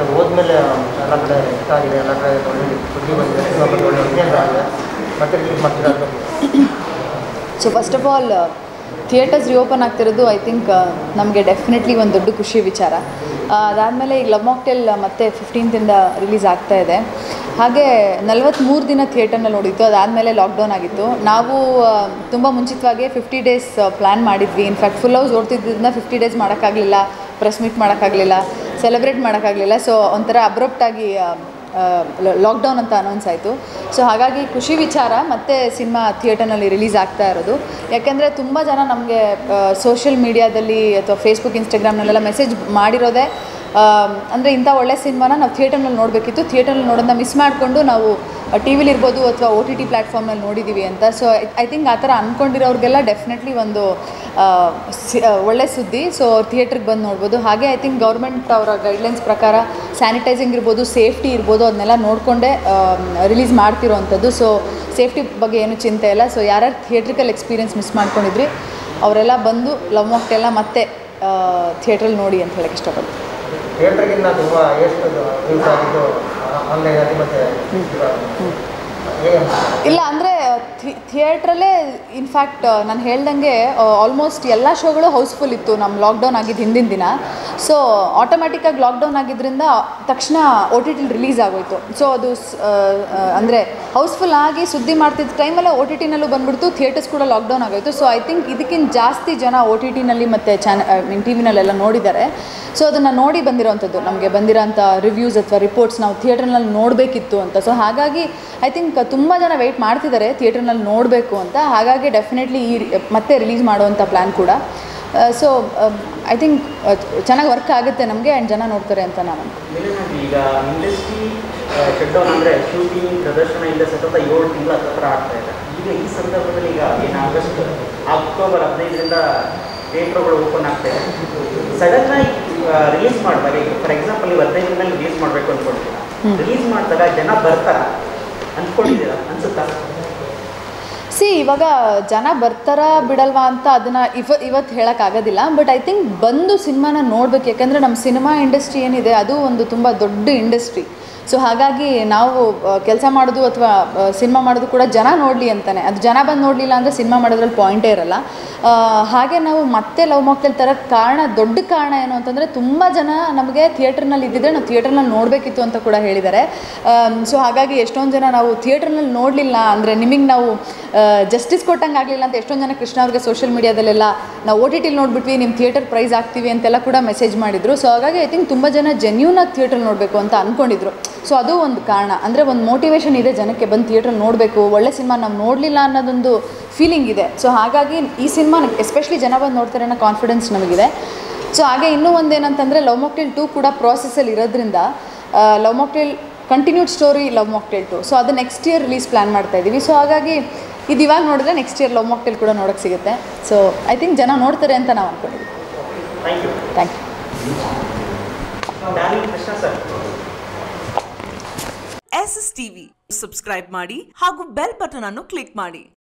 ಅಂದರೆ ಹೋದ್ಮೇಲೆ ಎಲ್ಲ ಕಡೆ ಇಷ್ಟ ಆಗಿದೆ ಎಲ್ಲ ಕಡೆ ಒಳ್ಳೆ ಸುದ್ದಿ ಬಂದಿದೆ ಸಿನಿಮಾ ಬಗ್ಗೆ ಒಳ್ಳೆ ವಿಜ್ಞಾನ ಆಗಿದೆ ಮತ್ತೆ ರಿಲೀಸ್ ಮಾಡ್ತೀರಾ ಅಂತ so first of all theatres reopen ಆಗ್ತಿರೋದು ಐ ಥಿಂಕ್ ನಮಗೆ ಡೆಫಿನೆಟ್ಲಿ ಒಂದು ದೊಡ್ಡ ಖುಷಿ ವಿಚಾರ ಅದಾದಮೇಲೆ ಈಗ ಲವ್ ಮಾಕ್ಟೆಲ್ ಮತ್ತೆ ಫಿಫ್ಟೀನ್ತಿಂದ ರಿಲೀಸ್ ಆಗ್ತಾ ಇದೆ ಹಾಗೆ ನಲವತ್ತ್ಮೂರು ದಿನ ಥಿಯೇಟರ್ನಲ್ಲಿ ನೋಡಿತ್ತು ಅದಾದಮೇಲೆ ಲಾಕ್ಡೌನ್ ಆಗಿತ್ತು ನಾವು ತುಂಬ ಮುಂಚಿತವಾಗಿ ಫಿಫ್ಟಿ ಡೇಸ್ ಪ್ಲ್ಯಾನ್ ಮಾಡಿದ್ವಿ ಇನ್ಫ್ಯಾಕ್ಟ್ ಫುಲ್ ಹೌಸ್ ಓಡ್ತಿದ್ದರಿಂದ ಫಿಫ್ಟಿ ಡೇಸ್ ಮಾಡೋಕ್ಕಾಗಲಿಲ್ಲ ಪ್ರೆಸ್ ಮೀಟ್ ಮಾಡೋಕ್ಕಾಗಲಿಲ್ಲ ಸೆಲೆಬ್ರೇಟ್ ಮಾಡೋಕ್ಕಾಗಲಿಲ್ಲ ಸೊ ಒಂಥರ ಅಬ್ರಪ್ಟಾಗಿ ಲಾಕ್ಡೌನ್ ಅಂತ ಅನೌನ್ಸ್ ಆಯಿತು ಸೊ ಹಾಗಾಗಿ ಖುಷಿ ವಿಚಾರ ಮತ್ತೆ ಸಿನಿಮಾ ಥಿಯೇಟರ್ನಲ್ಲಿ ರಿಲೀಸ್ ಆಗ್ತಾ ಇರೋದು ಯಾಕೆಂದರೆ ತುಂಬ ಜನ ನಮಗೆ ಸೋಷಿಯಲ್ ಮೀಡಿಯಾದಲ್ಲಿ ಅಥವಾ ಫೇಸ್ಬುಕ್ ಇನ್ಸ್ಟಾಗ್ರಾಮ್ನಲ್ಲೆಲ್ಲ ಮೆಸೇಜ್ ಮಾಡಿರೋದೇ ಅಂದರೆ ಇಂಥ ಒಳ್ಳೆ ಸಿನಿಮಾನ ನಾವು ಥಿಯೇಟರ್ನಲ್ಲಿ ನೋಡಬೇಕಿತ್ತು ಥಿಯೇಟರ್ನಲ್ಲಿ ನೋಡೋದನ್ನ ಮಿಸ್ ಮಾಡಿಕೊಂಡು ನಾವು ಟಿ ವಿಲಿ ಇರ್ಬೋದು ಅಥವಾ ಒ ಟಿ ಟಿ ಪ್ಲ್ಯಾಟ್ಫಾರ್ಮ್ನಲ್ಲಿ ನೋಡಿದ್ದೀವಿ ಅಂತ ಸೊ ಐ ಥಿಂಕ್ ಆ ಥರ ಅಂದ್ಕೊಂಡಿರೋರಿಗೆಲ್ಲ ಡೆಫಿನೆಟ್ಲಿ ಒಂದು ಆ, ಸಿ- ಆ, ಒಳ್ಳೆ ಸುದ್ದಿ ಸೊ ಥಿಯೇಟ್ರಿಗೆ ಬಂದು ನೋಡ್ಬೋದು ಹಾಗೆ ಐ ಥಿಂಕ್ ಗೌರ್ಮೆಂಟ್ ಅವರ ಗೈಡ್ಲೈನ್ಸ್ ಪ್ರಕಾರ ಸ್ಯಾನಿಟೈಸಿಂಗ್ ಇರ್ಬೋದು ಸೇಫ್ಟಿ ಇರ್ಬೋದು ಅದನ್ನೆಲ್ಲ ನೋಡಿಕೊಂಡೇ ರಿಲೀಸ್ ಮಾಡ್ತಿರೋವಂಥದ್ದು ಸೊ ಸೇಫ್ಟಿ ಬಗ್ಗೆ ಏನು ಚಿಂತೆ ಇಲ್ಲ ಸೊ ಯಾರ್ಯಾರು ಥಿಯೇಟ್ರಿಕಲ್ ಎಕ್ಸ್ಪೀರಿಯನ್ಸ್ ಮಿಸ್ ಮಾಡ್ಕೊಂಡಿದ್ರಿ ಅವರೆಲ್ಲ ಬಂದು ಲವ್ ಮಾಕ್ಟೆಲ್ಲ ಮತ್ತೆ ಥಿಯೇಟ್ರಲ್ಲಿ ನೋಡಿ ಅಂತ ಹೇಳಕ್ಕೆ ಇಷ್ಟಪಡ್ತೀನಿ ಥಿಯೇಟ್ರಿಗಿಂತ ತುಂಬ ಎಷ್ಟು ಯೂಸ್ ಆಗಿದ್ದು ಆನ್ಲೈನಲ್ಲಿ ಮತ್ತು ಹೇಗೆ ಅನ್ಸುತ್ತೆ? ಇಲ್ಲ ಅಂದರೆ ಥಿಯೇಟ್ರಲ್ಲೇ ಇನ್ಫ್ಯಾಕ್ಟ್ ನಾನು ಹೇಳ್ದಂಗೆ ಆಲ್ಮೋಸ್ಟ್ ಎಲ್ಲ ಶೋಗಳು ಹೌಸ್ಫುಲ್ ಇತ್ತು ನಮ್ಮ ಲಾಕ್ಡೌನ್ ಆಗಿದ್ದು ಹಿಂದಿನ ದಿನ ಸೊ ಆಟೋಮ್ಯಾಟಿಕ್ಕಾಗಿ ಲಾಕ್ಡೌನ್ ಆಗಿದ್ದರಿಂದ ತಕ್ಷಣ ಒ ಟಿ ಟಿಲಿ ರಿಲೀಸ್ ಆಗೋಯ್ತು ಸೊ ಅದು ಅಂದರೆ ಹೌಸ್ಫುಲ್ ಆಗಿ ಸುದ್ದಿ ಮಾಡ್ತಿದ್ದ ಟೈಮಲ್ಲೇ ಒ ಟಿ ಟಿನಲ್ಲೂ ಬಂದ್ಬಿಡ್ತು ಥಿಯೇಟರ್ಸ್ ಕೂಡ ಲಾಕ್ಡೌನ್ ಆಗೋಯ್ತು ಸೊ ಐ ಥಿಂಕ್ ಇದಕ್ಕಿಂತ ಜಾಸ್ತಿ ಜನ ಒ ಟಿ ಟಿನಲ್ಲಿ ಮತ್ತು ಚಾನ ಮೀನ್ ಟಿ ವಿನಲ್ಲೆಲ್ಲ ನೋಡಿದ್ದಾರೆ ಸೊ ಅದನ್ನು ನೋಡಿ ಬಂದಿರೋವಂಥದ್ದು ನಮಗೆ ಬಂದಿರೋಂಥ ರಿವ್ಯೂಸ್ ಅಥವಾ ರಿಪೋರ್ಟ್ಸ್ ನಾವು ಥಿಯೇಟರ್ನಲ್ಲಿ ನೋಡಬೇಕಿತ್ತು ಅಂತ ಸೊ ಹಾಗಾಗಿ ಐ ಥಿಂಕ್ ತುಂಬ ಜನ ವೆಯ್ಟ್ ಮಾಡ್ತಿದ್ದಾರೆ ಥಿಯೇಟರ್ನಲ್ಲಿ ನೋಡಬೇಕು ಅಂತ ಹಾಗಾಗಿ ಡೆಫಿನೆಟ್ಲಿ ಈ ರಿ- ಮತ್ತೆ ರಿಲೀಸ್ ಮಾಡುವಂಥ ಪ್ಲ್ಯಾನ್ ಕೂಡ ಸೊ ಐ ಥಿಂಕ್ ಚೆನ್ನಾಗಿ ವರ್ಕ್ ಆಗುತ್ತೆ ನಮಗೆ ಆ್ಯಂಡ್ ಜನ ನೋಡ್ತಾರೆ ಅಂತ ನಾನು ಅನ್ಕೊಂತೀನಿ. ಮಿಲನ್ ಈಗ ಇಂಡಸ್ಟ್ರಿ ಶಟ್ ಡೌನ್ ಅಂದರೆ ಶೂಟಿಂಗ್ ಪ್ರದರ್ಶನ ಇಲ್ಲ ಸತತ ಏಳು ತಿಂಗಳ ಹತ್ರ ಆಗ್ತಾ ಇದೆ ಈಗ ಈ ಸಂದರ್ಭದಲ್ಲಿ ಈಗ ಏನು ಆಗಸ್ಟ್ ಅಕ್ಟೋಬರ್ ಹದಿನೈದರಿಂದ ಥಿಯೇಟ್ರ್ಗಳು ಓಪನ್ ಆಗ್ತಾ ಇದೆ ಸಡನ್ನಾಗಿ ರಿಲೀಸ್ ಮಾಡಿದಾಗ ಈಗ ಫಾರ್ ಎಕ್ಸಾಂಪಲ್ ನೀವು ಹದಿನೈದು ದಿನದಲ್ಲಿ ರಿಲೀಸ್ ಮಾಡಬೇಕು ಅಂದ್ಕೊಳ್ತೀರಾ ಹ್ಮ್. ರಿಲೀಸ್ ಮಾಡಿದಾಗ ಜನ ಬರ್ತಾರ ಅಂದ್ಕೊಂಡಿದ್ದೀರಾ ಅನ್ಸುತ್ತಾ ಸಿ ಇವಾಗ ಜನ ಬರ್ತಾರಾ ಬಿಡಲ್ವಾ ಅಂತ ಅದನ್ನು ಇವ ಇವತ್ತು ಹೇಳೋಕ್ಕಾಗೋದಿಲ್ಲ ಬಟ್ ಐ ಥಿಂಕ್ ಬಂದು ಸಿನಿಮಾನ ನೋಡ್ಬೇಕು ಯಾಕಂದರೆ ನಮ್ಮ ಸಿನಿಮಾ ಇಂಡಸ್ಟ್ರಿ ಏನಿದೆ ಅದು ಒಂದು ತುಂಬ ದೊಡ್ಡ ಇಂಡಸ್ಟ್ರಿ ಸೊ ಹಾಗಾಗಿ ನಾವು ಕೆಲಸ ಮಾಡೋದು ಅಥವಾ ಸಿನಿಮಾ ಮಾಡೋದು ಕೂಡ ಜನ ನೋಡಲಿ ಅಂತಾನೆ ಅದು ಜನ ಬಂದು ನೋಡಲಿಲ್ಲ ಅಂದರೆ ಸಿನಿಮಾ ಮಾಡೋದ್ರಲ್ಲಿ ಪಾಯಿಂಟೇ ಇರಲ್ಲ ಆ, ಹಾಗೆ ನಾವು ಮತ್ತೆ ಲವ್ ಮಾಕ್ಟೆಲ್ ತರಕ್ಕೆ ಕಾರಣ ದೊಡ್ಡ ಕಾರಣ ಏನು ಅಂತಂದರೆ ತುಂಬ ಜನ ನಮಗೆ ಥಿಯೇಟರ್ನಲ್ಲಿ ಇದ್ದಿದ್ರೆ ನಾವು ಥಿಯೇಟರ್ನಲ್ಲಿ ನೋಡಬೇಕಿತ್ತು ಅಂತ ಕೂಡ ಹೇಳಿದ್ದಾರೆ ಸೊ ಹಾಗಾಗಿ ಎಷ್ಟೊಂದು ಜನ ನಾವು ಥಿಯೇಟರ್ನಲ್ಲಿ ನೋಡಲಿಲ್ಲ ಅಂದರೆ ನಿಮಗೆ ನಾವು ಜಸ್ಟಿಸ್ ಕೊಟ್ಟಂಗೆ ಆಗಲಿಲ್ಲ ಅಂತ ಎಷ್ಟೊಂದು ಜನ ಕೃಷ್ಣ ಅವ್ರಿಗೆ ಸೋಷಿಯಲ್ ಮೀಡಿಯಾದಲ್ಲೆಲ್ಲ ನಾವು ಓ ಟಿ ಟಿಲಿ ನೋಡ್ಬಿಟ್ವಿ ನಿಮ್ಮ ಥಿಯೇಟರ್ ಪ್ರೈಸ್ ಆಗ್ತೀವಿ ಅಂತೆಲ್ಲ ಕೂಡ ಮೆಸೇಜ್ ಮಾಡಿದರು ಸೊ ಹಾಗಾಗಿ ಐ ಥಿಂಕ್ ತುಂಬ ಜನ ಜೆನ್ಯೂನಾಗಿ ಥಿಯೇಟರ್ ನೋಡಬೇಕು ಅಂತ ಅಂದ್ಕೊಂಡಿದ್ರು ಸೊ ಅದು ಒಂದು ಕಾರಣ ಅಂದರೆ ಒಂದು ಮೋಟಿವೇಶನ್ ಇದೆ ಜನಕ್ಕೆ ಬಂದು ಥಿಯೇಟ್ರಲ್ಲಿ ನೋಡಬೇಕು ಒಳ್ಳೆ ಸಿನಿಮಾ ನಾವು ನೋಡಲಿಲ್ಲ ಅನ್ನೋದೊಂದು ಫೀಲಿಂಗ್ ಇದೆ ಸೊ ಹಾಗಾಗಿ ಈ ಸಿನಿಮಾ ಎಸ್ಪೆಷಲಿ ಜನ ಬಂದು ನೋಡ್ತಾರೆ ಅನ್ನೋ ಕಾನ್ಫಿಡೆನ್ಸ್ ನಮಗಿದೆ ಸೊ ಹಾಗೆ ಇನ್ನೂ ಒಂದೇನಂತಂದರೆ ಲವ್ ಮಾಕ್ಟೇಲ್ ಟೂ ಕೂಡ ಪ್ರಾಸೆಸ್ಸಲ್ಲಿ ಇರೋದ್ರಿಂದ love mocktail continued story love mocktail two so ಅದು ನೆಕ್ಸ್ಟ್ ಇಯರ್ ರಿಲೀಸ್ ಪ್ಲ್ಯಾನ್ ಮಾಡ್ತಾ ಇದ್ದೀವಿ ಸೊ ಹಾಗಾಗಿ ಇದು ಇವಾಗ ನೋಡಿದ್ರೆ ನೆಕ್ಸ್ಟ್ ಇಯರ್ ಲವ್ ಮಾಕ್ಟೇಲ್ ಕೂಡ ನೋಡೋಕ್ಕೆ ಸಿಗುತ್ತೆ ಸೊ ಐ ಥಿಂಕ್ ಜನ ನೋಡ್ತಾರೆ ಅಂತ ನಾವು ಅಂದ್ಕೊಂಡಿದ್ದೀವಿ thank you thank you darling Krishna sir S S TV subscribe ಮಾಡಿ ಹಾಗೂ ಬೆಲ್ ಬಟನ್ ಅನ್ನು ಕ್ಲಿಕ್ ಮಾಡಿ